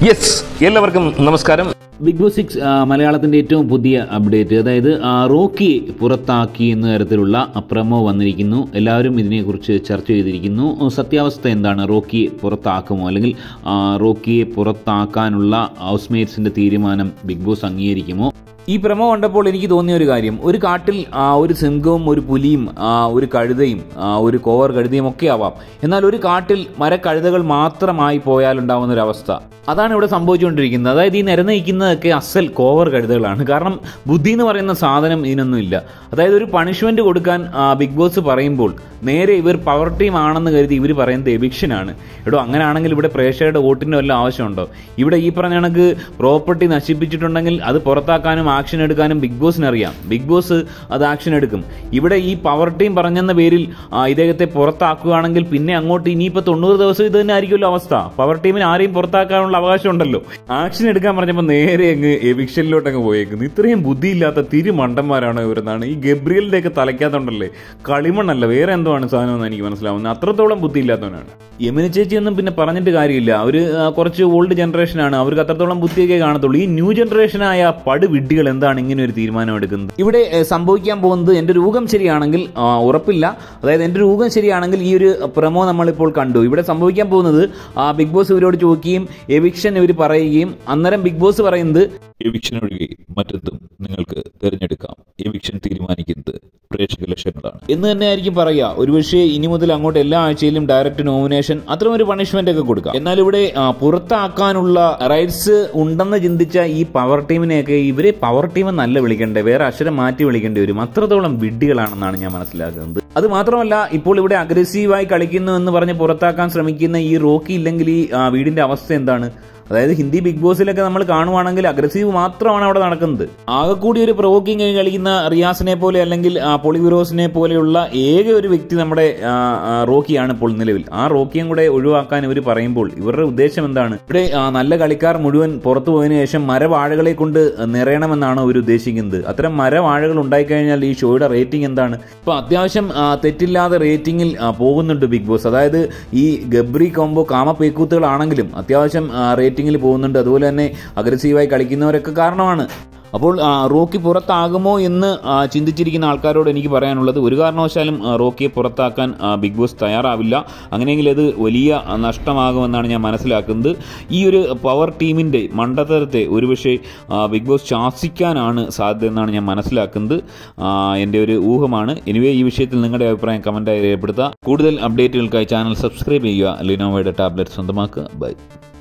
yes എല്ലാവർക്കും നമസ്കാരം big boss six ആ, മലയാളത്തിൻ്റെ ഏറ്റവും പുതിയ അപ്ഡേറ്റ് അതായത് ആ, റോക്കിയെ പുറത്താക്കി എന്ന തരത്തിലുള്ള പ്രമോ വന്നിരിക്കുന്നു എല്ലാവരും ഇതിനെക്കുറിച്ച് ചർച്ച ചെയ്തിരിക്കുന്നു സത്യാവസ്ഥ എന്താണ് റോക്കിയെ പുറത്താക്കുമോ അല്ലെങ്കിൽ ആ, റോക്കിയെ പുറത്താക്കാനുള്ള ഹൗസ്മേറ്റ്സിൻ്റെ തീരുമാനം ബിഗ് ബോസ് അംഗീകരിക്കുമോ ഈ പ്രമോ കണ്ടപ്പോൾ എനിക്ക് തോന്നിയ ഒരു കാര്യം ഒരു കാട്ടിൽ ആ, ഒരു സിംഹവും ഒരു പുലിയും ആ, ഒരു കഴുതയും ആ, ഒരു കോവർ കഴുതയും ഒക്കെ ആവാം എന്നാൽ ഒരു കാട്ടിൽ മരക്കഴുതകൾ മാത്രമായി പോയാലുണ്ടാവുന്ന ഒരു അവസ്ഥ അതാണ് ഇവിടെ സംഭവിച്ചുകൊണ്ടിരിക്കുന്നത് അതായത് ഈ നിരന്ന് നിൽക്കുന്നതൊക്കെ അസൽ കോവർ കഴുതകളാണ് കാരണം ബുദ്ധി എന്ന് പറയുന്ന സാധനം ഇതിനൊന്നും ഇല്ല അതായത് ഒരു പണിഷ്മെന്റ് കൊടുക്കാൻ ആ, ബിഗ് ബോസ് പറയുമ്പോൾ നേരെ ഇവർ പവർ ടീം ആണെന്ന് കരുതി ഇവർ പറയുന്നത് എവിക്ഷനാണ് എടോ അങ്ങനെയാണെങ്കിൽ ഇവിടെ പ്രേക്ഷകരുടെ വോട്ടിൻ്റെ വല്ല ആവശ്യമുണ്ടോ ഇവിടെ ഈ പറഞ്ഞ കണക്ക് പ്രോപ്പർട്ടി നശിപ്പിച്ചിട്ടുണ്ടെങ്കിൽ അത് പുറത്താക്കാനും ആക്ഷൻ എടുക്കാനും ബിഗ് ബോസിന് അറിയാം ബിഗ് ബോസ് അത് ആക്ഷൻ എടുക്കും ഇവിടെ ഈ പവർ ടീം പറഞ്ഞെന്ന പേരിൽ ആ, ഇദ്ദേഹത്തെ പുറത്താക്കുകയാണെങ്കിൽ പിന്നെ അങ്ങോട്ട് ഇനിയിപ്പോൾ തൊണ്ണൂറ് ദിവസം ഇത് തന്നെ ആയിരിക്കുമല്ലോ അവസ്ഥ പവർ ടീമിന് ആരെയും പുറത്താക്കാനുള്ള അവകാശം ഉണ്ടല്ലോ ആക്ഷൻ എടുക്കാൻ പറഞ്ഞപ്പോൾ നേരെ അങ്ങ് എവിക്ഷനിലോട്ട് അങ്ങ് പോയേക്കുന്നു ഇത്രയും ബുദ്ധിയില്ലാത്ത തിരുമണ്ടന്മാരാണ് ഇവരെന്നാണ് ഈ ഗബ്രിയലിന്റെ ഒക്കെ തലയ്ക്കാത്തുണ്ടല്ലേ കളിമണ്ണല്ല വേറെ എന്തോ ആണ് സാധനം എന്ന് എനിക്ക് മനസ്സിലാവുന്നത് അത്രത്തോളം ബുദ്ധിയില്ലാത്തവനാണ് യമുന ചേച്ചിയൊന്നും പിന്നെ പറഞ്ഞിട്ട് കാര്യമില്ല അവർ കുറച്ച് ഓൾഡ് ജനറേഷനാണ് അവർക്ക് അത്രത്തോളം ബുദ്ധിയൊക്കെ കാണത്തുള്ളൂ ഈ ന്യൂ ജനറേഷനായ പടുവിഡ്ഢികൾ എന്താണ് ഇങ്ങനെ ഒരു തീരുമാനം എടുക്കുന്നത് ഇവിടെ ഏ, സംഭവിക്കാൻ പോകുന്നത് എൻ്റെ ഒരു ഊഹം ശരിയാണെങ്കിൽ ആ, ഉറപ്പില്ല അതായത് എൻ്റെ ഒരു ഊഹം ശരിയാണെങ്കിൽ ഈ ഒരു പ്രമോ നമ്മളിപ്പോൾ കണ്ടു ഇവിടെ സംഭവിക്കാൻ പോകുന്നത് ആ, ബിഗ് ബോസ് ഇവരോട് ചോദിക്കുകയും എവിക്ഷൻ ഇവർ പറയുകയും അന്നേരം ബിഗ് ബോസ് പറയുന്നത് എവിക്ഷൻ ഒഴികെ മറ്റെന്തും നിങ്ങൾക്ക് തിരഞ്ഞെടുക്കാം എവിക്ഷൻ തീരുമാനിക്കുന്നത് പ്രേക്ഷക ലക്ഷ്യങ്ങളാണ് എന്ന് തന്നെ ആയിരിക്കും പറയുക ഒരുപക്ഷെ ഇനി മുതൽ അങ്ങോട്ട് എല്ലാ ആഴ്ചയിലും ഡയറക്റ്റ് നോമിനേഷൻ അത്തരം ഒരു പണിഷ്മെന്റ് ഒക്കെ കൊടുക്കാം എന്നാൽ ഇവിടെ ആ, പുറത്താക്കാനുള്ള റൈറ്റ്സ് ഉണ്ടെന്ന് ചിന്തിച്ച ഈ പവർ ടീമിനെയൊക്കെ ഇവരെ പവർ ടീം എന്നല്ല വിളിക്കണ്ടേ വേറെ അക്ഷരം മാറ്റി വിളിക്കേണ്ടി വരും അത്രത്തോളം വിഡ്ഢികളാണെന്നാണ് ഞാൻ മനസ്സിലാക്കുന്നത് അത് മാത്രമല്ല ഇപ്പോൾ ഇവിടെ അഗ്രസീവായി കളിക്കുന്നു എന്ന് പറഞ്ഞ് പുറത്താക്കാൻ ശ്രമിക്കുന്ന ഈ റോക്കി ഇല്ലെങ്കിൽ ഈ ആ, വീടിന്റെ അവസ്ഥ എന്താണ് അതായത് ഹിന്ദി ബിഗ് ബോസിലൊക്കെ നമ്മൾ കാണുവാണെങ്കിൽ അഗ്രസീവ് മാത്രമാണ് അവിടെ നടക്കുന്നത് ആകെ കൂടി ഒരു പ്രൊവോക്കിംഗ് കളിക്കുന്ന റിയാസിനെ പോലെ അല്ലെങ്കിൽ ആ, പൊളിവിറോസിനെ പോലെയുള്ള ഏക ഒരു വ്യക്തി നമ്മുടെ ആ, ആ, റോക്കിയാണ് ഇപ്പോൾ നിലവിൽ ആ റോക്കിയും കൂടെ ഒഴിവാക്കാൻ ഇവർ പറയുമ്പോൾ ഇവരുടെ ഉദ്ദേശം എന്താണ് ഇവിടെ ആ, നല്ല കളിക്കാർ മുഴുവൻ പുറത്തു പോയതിനു ശേഷം മരവാഴകളെ കൊണ്ട് നിറയണമെന്നാണ് അവർ ഉദ്ദേശിക്കുന്നത് അത്തരം മരവാഴകൾ ഉണ്ടായിക്കഴിഞ്ഞാൽ ഈ ഷോയുടെ റേറ്റിംഗ് എന്താണ് ഇപ്പൊ അത്യാവശ്യം ആ, തെറ്റില്ലാതെ റേറ്റിംഗിൽ ആ, പോകുന്നുണ്ട് ബിഗ് ബോസ് അതായത് ഈ ഗബ്രി കോംബോ കാമപേക്കൂത്തുകളാണെങ്കിലും അത്യാവശ്യം റേറ്റിംഗിൽ പോകുന്നുണ്ട് അതുപോലെ തന്നെ അഗ്രസീവായി കളിക്കുന്നവരൊക്കെ കാരണമാണ് അപ്പോൾ ആ, റോക്കി പുറത്താകുമോ എന്ന് ആ, ചിന്തിച്ചിരിക്കുന്ന ആൾക്കാരോട് എനിക്ക് പറയാനുള്ളത് ഒരു കാരണവശാലും ആ, റോക്കിയെ പുറത്താക്കാൻ ആ, ബിഗ് ബോസ് തയ്യാറാവില്ല അങ്ങനെയെങ്കിൽ അത് വലിയ ആ, നഷ്ടമാകുമെന്നാണ് ഞാൻ മനസ്സിലാക്കുന്നത് ഈ ഒരു പവർ ടീമിൻ്റെ മണ്ടത്തരത്തെ ഒരുപക്ഷെ ആ, ബിഗ് ബോസ് ശാസിക്കാനാണ് സാധ്യത എന്നാണ് ഞാൻ മനസ്സിലാക്കുന്നത് ആ, എൻ്റെ ഒരു ഊഹമാണ് എനിവേ ഈ വിഷയത്തിൽ നിങ്ങളുടെ അഭിപ്രായം കമൻറ്റായി രേഖപ്പെടുത്തുക കൂടുതൽ അപ്ഡേറ്റുകൾക്കായി ചാനൽ സബ്സ്ക്രൈബ് ചെയ്യുക ലിനോവയുടെ ടാബ്ലറ്റ് സ്വന്തമാക്കുക ബൈ